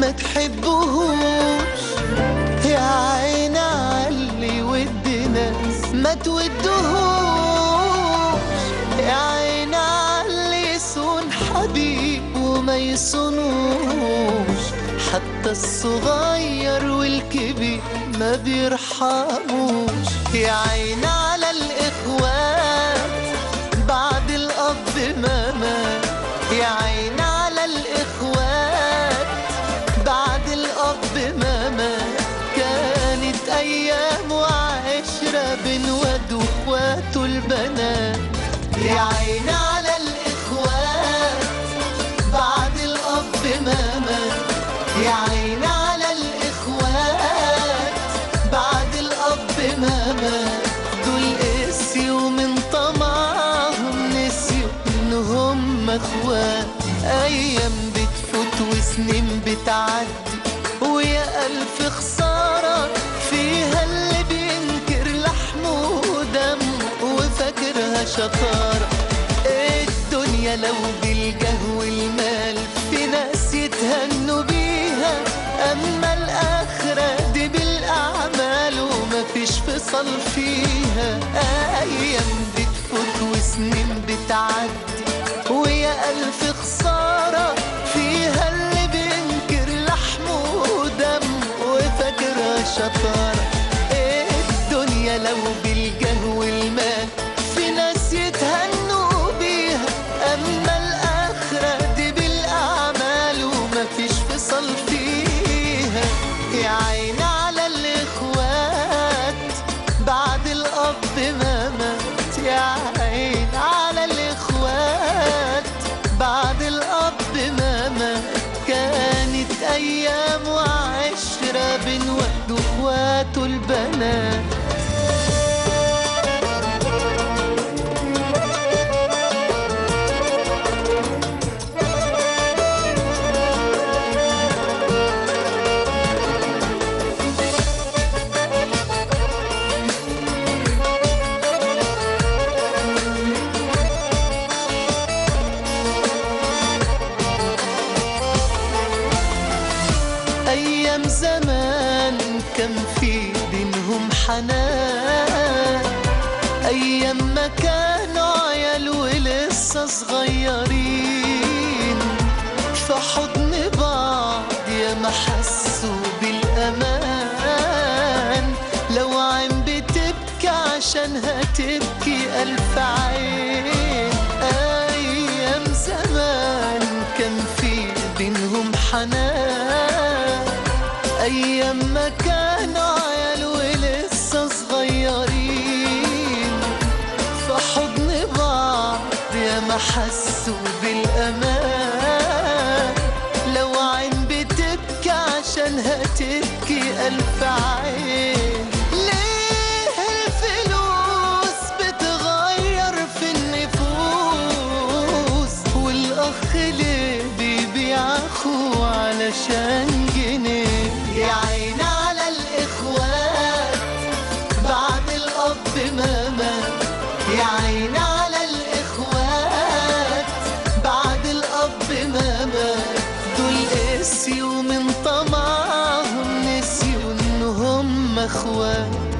ما تحبهوش يا عين علي ودنا ما تودهوش يا عين علي يصون حبيب وما يصونوش حتى الصغير والكبير ما بيرحموش يا عين على الإخوات بعد الأب ما مات يا عين على الإخوات بعد الأب ما مات كانت أيام وعشرة بين واد وإخواته البنات يا عين على الإخوات بعد الأب ما مات يا عين على الإخوات بعد الأب ما مات دول قسيوا من طمعهم نسيوا إنهم إخوات أيام بتفوت وسنين بتعدي ويا ألف خسارة فيها اللي بينكر لحمه ودمه وفاكرها شطارة الدنيا لو بالجه والمال في ناس يتهنوا بيها أما الآخرة دي بالأعمال ومفيش فصل فيها أيام بتفوت وسنين بتعدي ويا ألف خسارة فيها اللي بينكر لحمه ودمه وفاكرها شطارة الدنيا لو بالجه والمال في ناس يتهنوا بيها أما الآخرة دي بالأعمال ومفيش فصل فيها يا عين على الإخوات بعد الأب ما مات يا عين على الإخوات بعد الأب ما مات كانت أيام وعشرة بين واد وإخواته البنات أيام زمان كان في بينهم حنان أيام ما كانوا عيال ولسه صغيرين في حضن بعض يا ما حسوا بالأمان لو عين بتبكي عشانها تبكي ألف عين أيام زمان كان في بينهم حنان أيام ما كانوا عيال ولسه صغيرين في حضن بعض يا ما حسوا بالأمان لو عين بتبكي عشانها تبكي ألف عين ليه الفلوس بتغير في النفوس والأخ ليه بيبيع أخوه علشان جنيه يا عين على الإخوات بعد الأب ما مات يا عين على الإخوات بعد الأب ما مات دول قسيوا من طمعهم نسيوا إنهم إخوات